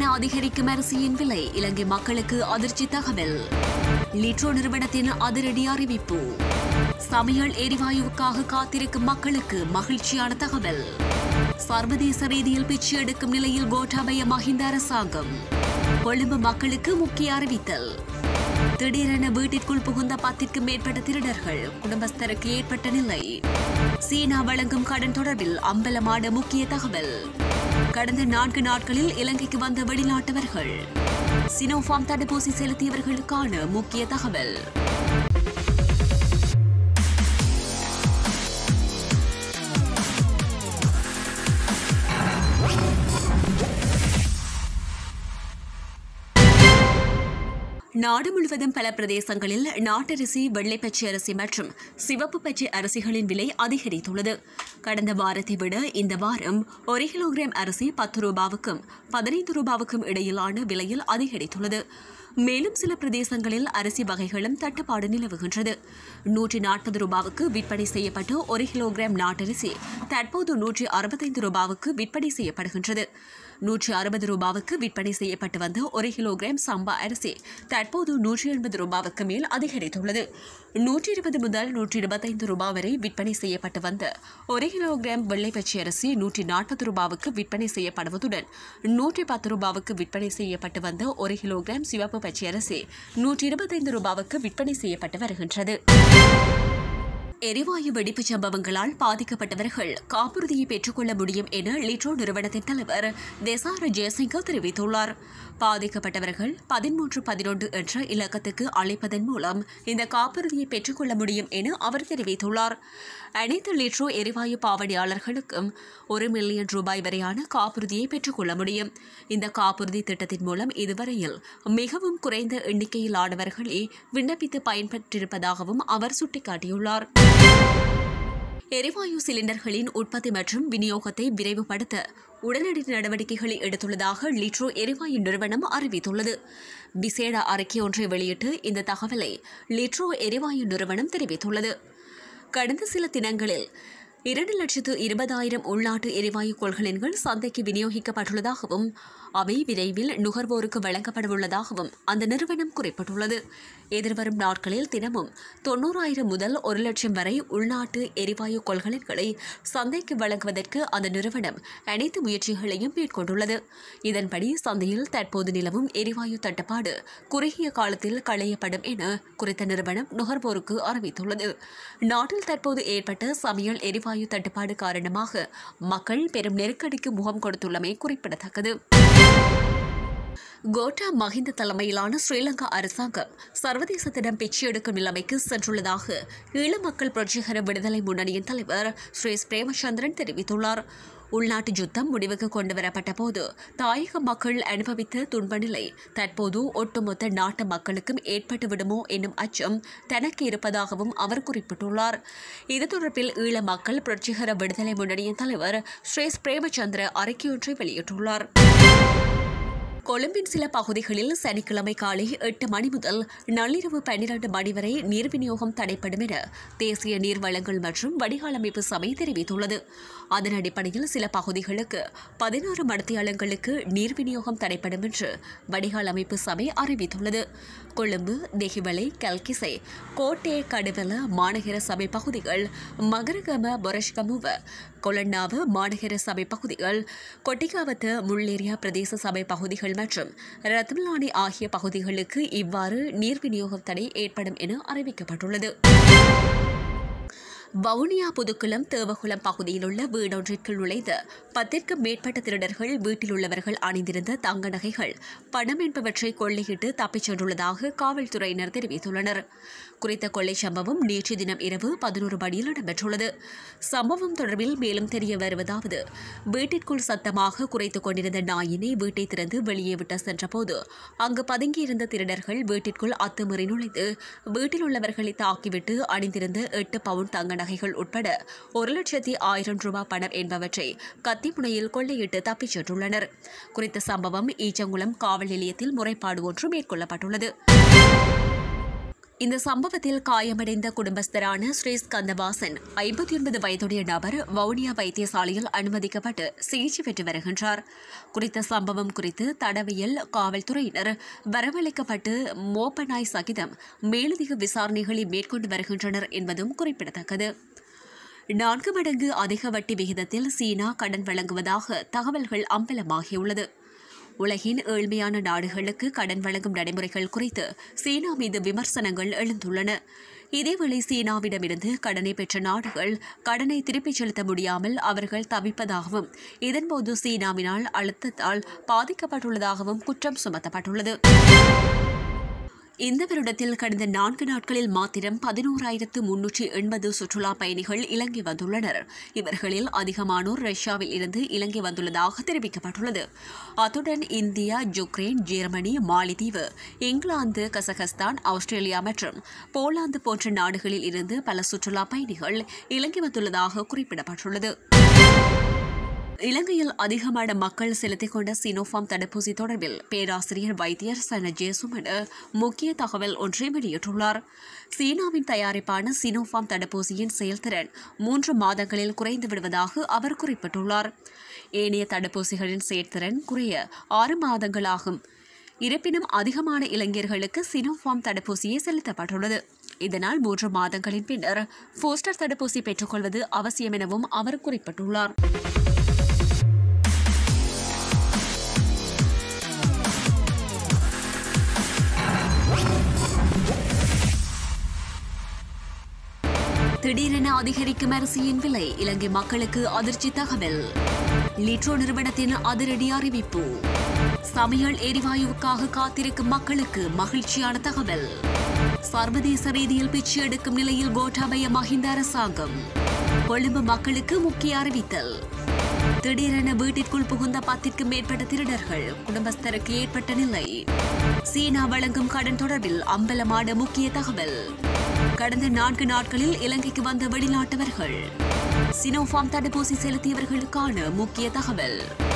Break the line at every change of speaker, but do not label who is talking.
திடீரென அதிகரிக்கும் அரிசியின் விலை இலங்கை மக்களுக்கு அதிர்ச்சி தகவல் லிட்ரோ நிறுவனத்தின் அதிரடி அறிவிப்பு சமையல் எரிவாயுவுக்காக காத்திருக்கும் மக்களுக்கு மகிழ்ச்சியான தகவல் சர்வதேச ரீதியில் பிச்சை எடுக்கும் நிலையில் கோட்டாபய மஹிந்த அரசாங்கம் கொழும்பு மக்களுக்கு முக்கிய அறிவித்தல் திடீரென வீட்டிற்குள் புகுந்த பத்திற்கும் மேற்பட்ட திருடர்கள் குடும்பஸ்தருக்கு ஏற்பட்ட நிலை சீனா வழங்கும் கடன் தொடர்பில் அம்பலமான முக்கிய தகவல் கடந்த நான்கு நாட்களில் இலங்கைக்கு வந்த வெளிநாட்டவர்கள் சினோஃபார்ம் தடுப்பூசி செலுத்தியவர்களுக்கான முக்கிய தகவல் நாடு முழுவதும் பல பிரதேசங்களில் நாட்டரிசி வெள்ளை பச்சை அரிசி மற்றும் சிவப்பு பச்சை அரிசிகளின் விலை அதிகரித்துள்ளது கடந்த வாரத்தை விட இந்த வாரம் ஒரு கிலோகிராம் அரிசி பத்து ரூபாவுக்கும் பதினைந்து ரூபாவுக்கும் இடையிலான விலையில் அதிகரித்துள்ளது மேலும் சில பிரதேசங்களில் அரிசி வகைகளும் தட்டுப்பாடு நிலவுகின்றது நூற்றி நாற்பது ரூபாவுக்கு விற்பனை செய்யப்பட்ட ஒரு கிலோகிராம் நாட்டரிசி தற்போது நூற்றி அறுபத்தைந்து ரூபாவுக்கு விற்பனை செய்யப்படுகின்றது நூற்றி அறுபது ரூபாவுக்கு விற்பனை செய்யப்பட்டு வந்த ஒரு கிலோகிராம் சம்பா அரிசி தற்போது நூற்றி எண்பது ரூபாவுக்கு மேல் அதிகரித்துள்ளது நூற்றி இருபது முதல் நூற்றி இருபத்தைந்து ரூபாய் வரை விற்பனை செய்யப்பட்டு வந்த ஒரு கிலோகிராம் வெள்ளை பச்சை அரிசி நூற்றி நாற்பது ரூபாவுக்கு விற்பனை செய்யப்படுவதுடன் நூற்றி பத்து ரூபாவுக்கு விற்பனை செய்யப்பட்டு வந்த ஒரு கிலோகிராம் சிவப்பு பச்சை அரிசி நூற்றி இருபத்தைந்து ரூபாவுக்கு விற்பனை செய்யப்பட்டு வருகின்றது எரிவாயு வெடிப்புச் சம்பவங்களால் பாதிக்கப்பட்டவர்கள் காப்புறுதியை பெற்றுக்கொள்ள முடியும் என லிட்ரோ நிறுவனத்தின் தலைவர் தேசார ஜெயசிங்க தெரிவித்துள்ளார் பாதிக்கப்பட்டவர்கள் பதிமூன்று பதினொன்று என்ற இலக்கத்துக்கு அழைப்பதன் மூலம் இந்த காப்புறுதியை பெற்றுக்கொள்ள முடியும் என அவர் தெரிவித்துள்ளார் அனைத்து லிட்ரோ எரிவாயு பாவனையாளர்களுக்கும் ஒரு மில்லியன் ரூபாய் வரையான காப்புறுதியை பெற்றுக்கொள்ள முடியும் இந்த காப்புறுதி திட்டத்தின் மூலம் இதுவரையில் மிகவும் குறைந்த எண்ணிக்கையிலானவர்களே விண்ணப்பித்து பயன்பெற்றிருப்பதாகவும் அவர் சுட்டிக்காட்டியுள்ளார் எரிவாயு சிலிண்டர்களின் உற்பத்தி மற்றும் விநியோகத்தை விரைவுபடுத்த உடனடி நடவடிக்கைகளை எடுத்துள்ளதாக லிட்ரோ எரிவாயு நிறுவனம் அறிவித்துள்ளது விசேட அறிக்கை ஒன்றை வெளியிட்டு இந்த தகவலை லிட்ரோ எரிவாயு நிறுவனம் தெரிவித்துள்ளது கடந்த சில தினங்களில் இரண்டு லட்சத்து இருபதாயிரம் உள்நாட்டு எரிவாயு கொள்கலன்கள் சந்தைக்கு விநியோகிக்கப்பட்டுள்ளதாகவும் அவை விரைவில் நுகர்வோருக்கு வழங்கப்படவுள்ளதாகவும் அந்த நிறுவனம் குறிப்பிட்டுள்ளது எதிர்வரும் நாட்களில் தினமும் தொண்ணூறாயிரம் முதல் ஒரு லட்சம் வரை உள்நாட்டு எரிவாயு கொள்கலன்களை சந்தைக்கு வழங்குவதற்கு அந்த நிறுவனம் அனைத்து முயற்சிகளையும் மேற்கொண்டுள்ளது இதன்படி சந்தையில் தற்போது நிலவும் எரிவாயு தட்டுப்பாடு குறுகிய காலத்தில் களையப்படும் என குறித்த நிறுவனம் நுகர்வோருக்கு அறிவித்துள்ளது நாட்டில் தற்போது ஏற்பட்ட சமையல் எரிவாயு தட்டுப்பாடு காரணமாக மக்கள் பெரும் நெருக்கடிக்கு முகம் கொடுத்துள்ளமை குறிப்பிடத்தக்கது கோட்டா மஹிந்த தலைமையிலான ஸ்ரீலங்கா அரசாங்கம் சர்வதேசத்திடம் பிச்சை எடுக்கும் நிலைமைக்கு சென்றுள்ளதாக ஈழ மக்கள் புரட்சிகர விடுதலை முன்னணியின் தலைவர் ஸ்ரீ பிரேமச்சந்திரன் தெரிவித்துள்ளார் உள்நாட்டு யுத்தம் முடிவுக்கு கொண்டுவரப்பட்ட போது தாயக மக்கள் அனுபவித்த துன்ப நிலை தற்போது ஒட்டுமொத்த நாட்டு மக்களுக்கும் ஏற்பட்டு விடுமோ என்னும் அச்சம் தனக்கு இருப்பதாகவும் அவர் குறிப்பிட்டுள்ளார் இது தொடர்பில் ஈழ மக்கள் புரட்சிகர விடுதலை முன்னணியின் தலைவர் ஸ்ரீ பிரேமச்சந்திர அறிக்கையொன்றை வெளியிட்டுள்ளார் கொழும்பின் சில பகுதிகளில் சனிக்கிழமை காலை எட்டு மணி முதல் நள்ளிரவு பன்னிரண்டு மணி வரை நீர் விநியோகம் தடைப்படும் என தேசிய நீர் வளங்கள் மற்றும் வடிகால் அமைப்பு சபை தெரிவித்துள்ளது அதன் அடிப்படையில் சில பகுதிகளுக்கு பதினாறு மடத்தியாளங்களுக்கு நீர் விநியோகம் தடைப்படும் என்று வடிகால் அமைப்பு சபை அறிவித்துள்ளது கொழும்பு தெஹிவலை கல்கிசை கோட்டே கடுவல மாநகர சபை பகுதிகள் மகரகம பொரஷ்கமுவ கொலண்ணாவு மாநகர சபை பகுதிகள் கொட்டிகாவத்து முள்ளேரியா பிரதேச சபை பகுதிகள் மற்றும் ரத்மலானி ஆகிய பகுதிகளுக்கு இவ்வாறு நீர் விநியோகம் தடை ஏற்படும் என அறிவிக்கப்பட்டுள்ளது வவுனியா புதுக்குளம் தேவகுளம் பகுதியில் உள்ள வீடொன்றிற்குள் நுழைந்த பத்திற்கும் மேற்பட்ட திருடர்கள் வீட்டில் உள்ளவர்கள் அணிந்திருந்த தங்க நகைகள் பணம் என்பவற்றை கொள்ளையிட்டு தப்பிச் சென்றுள்ளதாக காவல்துறையினர் தெரிவித்துள்ளனர் குறித்த கொள்ளை சம்பவம் நேற்று தினம் இரவு பதினோரு மணியில் இடம்பெற்றுள்ளது சம்பவம் தொடர்பில் மேலும் தெரிய வருவதாவது வீட்டிற்குள் சத்தமாக குறைத்துக் கொண்டிருந்த நாயினை வீட்டை திறந்து வெளியே விட்டு சென்றபோது அங்கு பதுங்கியிருந்த திருடர்கள் வீட்டிற்குள் அத்துமீறி நுழைந்து வீட்டில் உள்ளவர்களை தாக்கிவிட்டு அணிந்திருந்த எட்டு பவுண்ட் தங்க நகைகள் உட்பட ஒரு லட்சத்தி ஆயிரம் ரூபாய் பணம் என்பவற்றை கத்திமுனையில் கொள்ளையிட்டு தப்பிச் சென்றுள்ளனர் குறித்த சம்பவம் ஈச்சங்குளம் காவல் நிலையத்தில் முறைப்பாடு ஒன்று மேற்கொள்ளப்பட்டுள்ளது இந்த சம்பவத்தில் காயமடைந்த குடும்பஸ்தரான ஸ்ரீ ஸ்கந்தவாசன் ஐம்பத்தி ஒன்பது வயதுடைய நபர் வவுனியா வைத்தியசாலையில் அனுமதிக்கப்பட்டு சிகிச்சை பெற்று வருகின்றார் குறித்த சம்பவம் குறித்து தடவியல் காவல்துறையினர் வரவழைக்கப்பட்டு மோப்பநாய் சகிதம் மேலதிக விசாரணைகளை மேற்கொண்டு வருகின்றனர் என்பதும் குறிப்பிடத்தக்கது நான்கு மடங்கு அதிக வட்டி விகிதத்தில் சீனா கடன் வழங்குவதாக தகவல்கள் அம்பலமாகியுள்ளது உலகின் ஏழ்மையான நாடுகளுக்கு கடன் வழங்கும் நடைமுறைகள் குறித்து சீனா மீது விமர்சனங்கள் எழுந்துள்ளன இதேவேளை சீனாவிடமிருந்து கடனை பெற்ற நாடுகள் கடனை திருப்பிச் செலுத்த முடியாமல் அவர்கள் தவிப்பதாகவும் இதன்போது சீனாவினால் அழுத்தத்தால் பாதிக்கப்பட்டுள்ளதாகவும் குற்றம் சுமத்தப்பட்டுள்ளது இந்த வருடத்தில் கடந்த நான்கு நாட்களில் மாத்திரம் பதினோராயிரத்து முன்னூற்றி எண்பது சுற்றுலா பயணிகள் இலங்கை வந்துள்ளனர் இவர்களில் அதிகமானோர் ரஷ்யாவில் இருந்து இலங்கை வந்துள்ளதாக தெரிவிக்கப்பட்டுள்ளது அத்துடன் India Ukraine Germany Malitheevu England Kazakhstan Australia மற்றும் போலாந்து போன்ற நாடுகளில் இருந்து பல சுற்றுலா பயணிகள் இலங்கை வந்துள்ளதாக குறிப்பிடப்பட்டுள்ளது இலங்கையில் அதிகமான மக்கள் செலுத்திக் கொண்ட சினோஃபார்ம் தடுப்பூசி தொடர்பில் பேராசிரியர் வைத்தியர் சன ஜேசுமன் முக்கிய தகவல் ஒன்றை வெளியிட்டுள்ளார் சீனாவின் தயாரிப்பான சினோஃபார்ம் தடுப்பூசியின் செயல்திறன் மூன்று மாதங்களில் குறைந்து விடுவதாக அவர் குறிப்பிட்டுள்ளார் ஏனைய தடுப்பூசிகளின் செயல்திறன் குறைய ஆறு மாதங்களாகும் இருப்பினும் அதிகமான இளைஞர்களுக்கு சினோஃபார்ம் தடுப்பூசியே செலுத்தப்பட்டுள்ளது இதனால் மூன்று மாதங்களின் பின்னர் போஸ்டர் தடுப்பூசி பெற்றுக்கொள்வது அவசியம் எனவும் அவர் குறிப்பிட்டுள்ளார் திடீரென அதிகரிக்கும் அரிசியின் விலை இலங்கை மக்களுக்கு அதிர்ச்சி தகவல் லிட்ரோ நிறுவனத்தின் அதிரடி அறிவிப்பு சமையல் எரிவாயுவுக்காக காத்திருக்கும் மக்களுக்கு மகிழ்ச்சியான தகவல் சர்வதேச ரீதியில் பிச்சை எடுக்கும் நிலையில் கோட்டாபய மஹிந்த அரசாங்கம் கொழும்பு மக்களுக்கு முக்கிய அறிவித்தல் திடீரென வீட்டிற்குள் புகுந்த பத்திற்கும் மேற்பட்ட திருடர்கள் குடும்பஸ்தருக்கு ஏற்பட்ட நிலை சீனா வழங்கும் கடன் தொடர்பில் அம்பலமான முக்கிய தகவல் கடந்த நான்கு நாட்களில் இலங்கைக்கு வந்த வெளிநாட்டவர்கள் சினோஃபார்ம் தடுப்பூசி செலுத்தியவர்களுக்கான முக்கிய தகவல்